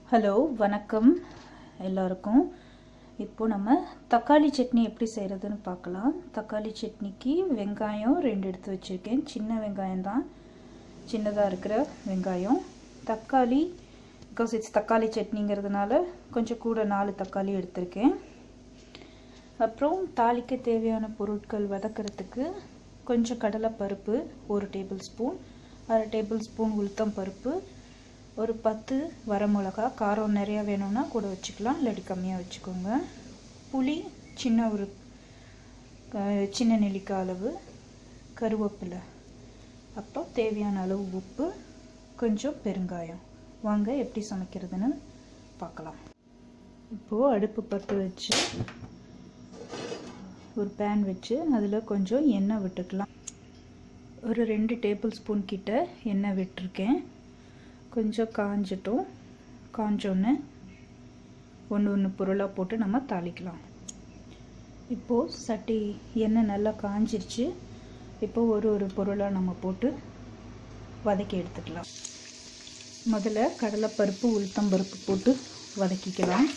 hello வணக்கம் எல்லாருக்கும் இப்போ நம்ம தக்காளி சட்னி எப்படி செய்கிறதுன்னு பார்க்கலாம் தக்காளி சட்னிக்கு வெங்காயம் ரெண்டு எடுத்து வச்சுருக்கேன் சின்ன வெங்காயம் தான் சின்னதாக இருக்கிற வெங்காயம் தக்காளி பிகாஸ் இட்ஸ் தக்காளி சட்னிங்கிறதுனால கொஞ்சம் கூட நாலு தக்காளி எடுத்திருக்கேன் அப்புறம் தாளிக்க தேவையான பொருட்கள் வதக்கிறதுக்கு கொஞ்சம் கடலைப்பருப்பு ஒரு டேபிள் ஸ்பூன் அரை டேபிள் ஸ்பூன் உளுத்தம் பருப்பு ஒரு பத்து வரமிளகா காரம் நிறையா வேணும்னா கூட வச்சுக்கலாம் இல்லாட்டி கம்மியாக வச்சுக்கோங்க புளி சின்ன ஒரு சின்ன நெல்லிக்காய் அளவு கருவேப்பிலை அப்புறம் தேவையான அளவு உப்பு கொஞ்சம் பெருங்காயம் வாங்க எப்படி சமைக்கிறதுன்னு பார்க்கலாம் இப்போது அடுப்பு பற்ற வச்சு ஒரு பேன் வச்சு அதில் கொஞ்சம் எண்ணெய் விட்டுக்கலாம் ஒரு ரெண்டு டேபிள் ஸ்பூன் கிட்ட எண்ணெய் விட்டுருக்கேன் கொஞ்சம் காஞ்சிட்டும் காஞ்சோன்னு ஒன்று ஒன்று பொருளாக போட்டு நம்ம தாளிக்கலாம் இப்போது சட்டி எண்ணெய் நல்லா காஞ்சிருச்சு இப்போது ஒரு ஒரு பொருளாக நம்ம போட்டு வதக்கி எடுத்துக்கலாம் முதல்ல கடலைப்பருப்பு உளுத்தம்பருப்பு போட்டு வதக்கிக்கலாம்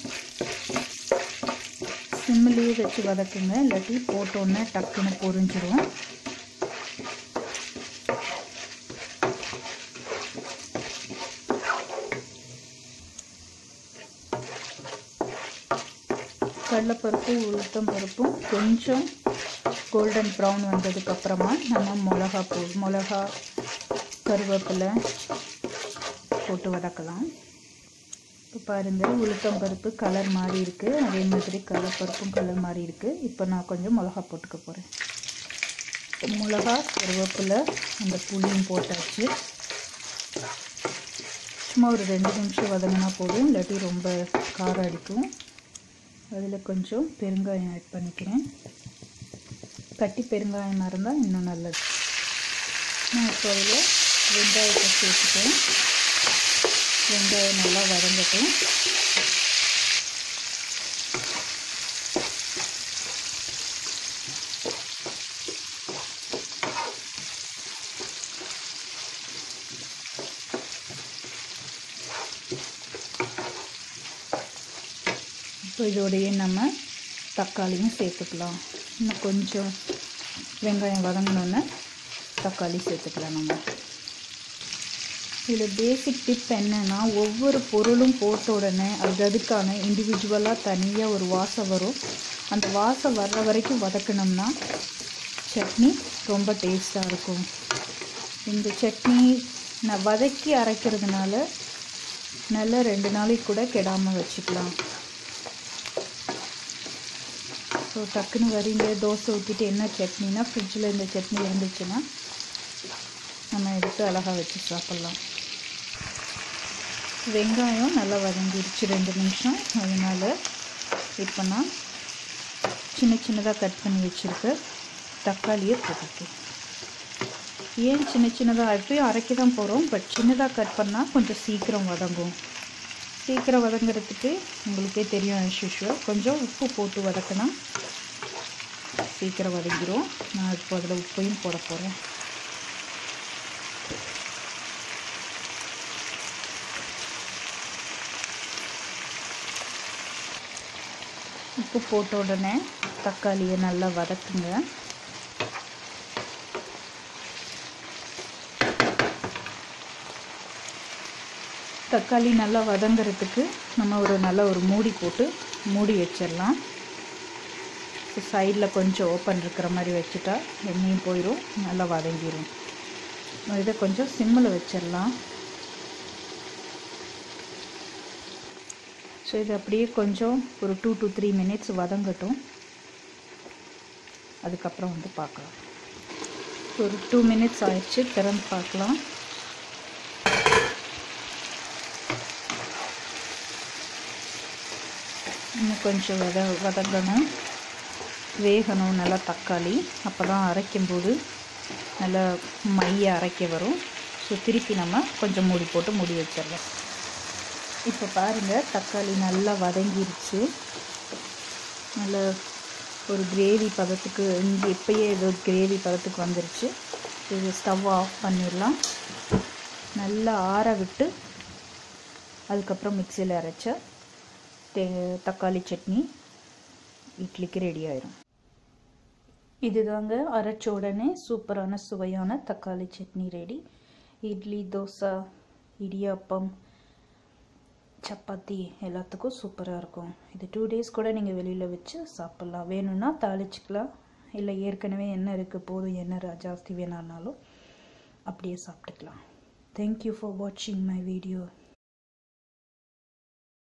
சிம்மிலேயே வச்சு வதக்குங்க இல்லாட்டி போட்டோன்னே டக்குன்னு பொரிஞ்சிரும் கடலைப்பருப்பு உளுத்தம் பருப்பும் கொஞ்சம் கோல்டன் ப்ரௌன் வந்ததுக்கப்புறமா நம்ம மிளகா போ மிளகா கருவேப்பிலை போட்டு வதக்கலாம் இப்போ பாருங்கள் உளுத்தம் பருப்பு கலர் மாறி இருக்குது அதே மாதிரி கடலைப்பருப்பும் கலர் மாறி இருக்குது இப்போ நான் கொஞ்சம் மிளகா போட்டுக்க போகிறேன் மிளகா கருவேப்பிலை அந்த புளியும் போட்டாச்சு சும்மா ஒரு ரெண்டு நிமிஷம் வதங்கினா போதும் இல்லாட்டி ரொம்ப காரம் அடிக்கும் அதில் கொஞ்சம் பெருங்காயம் ஆட் பண்ணிக்கிறேன் கட்டி பெருங்காயமாக இருந்தால் இன்னும் நல்லது நான் இப்போ அதில் வெங்காயத்தை சேர்த்துட்டேன் வெங்காயம் நல்லா வதங்கட்டும் இப்போ இதோடையே நம்ம தக்காளியும் சேர்த்துக்கலாம் இன்னும் கொஞ்சம் வெங்காயம் வதங்கினோன்னே தக்காளி சேர்த்துக்கலாம் நம்ம இதில் பேசிக் டிப் என்னென்னா ஒவ்வொரு பொருளும் போட்ட உடனே அது அதுக்கான இண்டிவிஜுவலாக தனியாக ஒரு வாசம் வரும் அந்த வாசம் வர்ற வரைக்கும் வதக்கினோம்னா சட்னி ரொம்ப டேஸ்ட்டாக இருக்கும் இந்த சட்னி நான் வதக்கி அரைக்கிறதுனால நல்லா ரெண்டு நாளைக்கு கூட கெடாமல் வச்சுக்கலாம் ஸோ டக்குன்னு வரீங்க தோசை ஊற்றிட்டு என்ன சட்னினா ஃப்ரிட்ஜில் இந்த சட்னி இருந்துச்சுன்னா நம்ம எடுத்து அழகாக வச்சு சாப்பிட்லாம் வெங்காயம் நல்லா வதங்கிடுச்சு ரெண்டு நிமிஷம் அதனால் இப்போ நான் சின்ன சின்னதாக கட் பண்ணி வச்சுருக்க தக்காளியை போட்டுருக்கேன் ஏன் சின்ன சின்னதாக எப்பயும் அரைக்க தான் போகிறோம் பட் சின்னதாக கட் பண்ணால் கொஞ்சம் சீக்கிரம் வதங்கும் சீக்கிரம் வதங்குறதுக்கு உங்களுக்கே தெரியும் ஆஸ் யூஷுவல் கொஞ்சம் உப்பு போட்டு வதக்கினா சீக்கிரம் வதங்கிடும் நான் இப்போ அதில் உப்பையும் போட போகிறேன் உப்பு போட்ட உடனே தக்காளியை நல்லா வதக்குங்க தக்காளி நல்லா வதங்கிறதுக்கு நம்ம ஒரு நல்ல ஒரு மூடி போட்டு மூடி வச்சிடலாம் சைடில் கொஞ்சம் ஓப்பன் இருக்கிற மாதிரி வச்சுட்டா எண்ணெயும் போயிடும் நல்லா வதங்கிடும் இதை கொஞ்சம் சிம்மில் வச்சிடலாம் ஸோ இது அப்படியே கொஞ்சம் ஒரு டூ டு த்ரீ மினிட்ஸ் வதங்கட்டும் அதுக்கப்புறம் வந்து பார்க்கலாம் ஒரு டூ மினிட்ஸ் ஆயிடுச்சு திறந்து பார்க்கலாம் இன்னும் கொஞ்சம் வத வதங்கணும் வேகணும் நல்லா தக்காளி அப்போ தான் அரைக்கும்போது நல்லா மைய அரைக்க வரும் ஸோ திருப்பி நம்ம கொஞ்சம் மூடி போட்டு மூடி வச்சிடலாம் இப்போ பாருங்கள் தக்காளி நல்லா வதங்கிருச்சு நல்ல ஒரு கிரேவி பதத்துக்கு இங்கே இப்போயே ஏதோ கிரேவி பதத்துக்கு வந்துருச்சு இது ஸ்டவ் ஆஃப் பண்ணிடலாம் நல்லா ஆற விட்டு அதுக்கப்புறம் மிக்சியில் அரைச்ச தே தக்காளி சட்னி இட்லிக்கு ரெடி ஆயிரும் இதுதாங்க அரைச்ச உடனே சூப்பரான சுவையான தக்காளி சட்னி ரெடி இட்லி தோசை இடியாப்பம் சப்பாத்தி எல்லாத்துக்கும் சூப்பராக இருக்கும் இது டூ டேஸ் கூட நீங்கள் வெளியில் வச்சு சாப்பிட்லாம் வேணும்னா தாளிச்சிக்கலாம் இல்லை ஏற்கனவே எண்ணெய் இருக்குது போதும் எண்ணெய் ஜாஸ்தி வேணான்னாலும் அப்படியே சாப்பிட்டுக்கலாம் தேங்க்யூ ஃபார் வாட்சிங் மை வீடியோ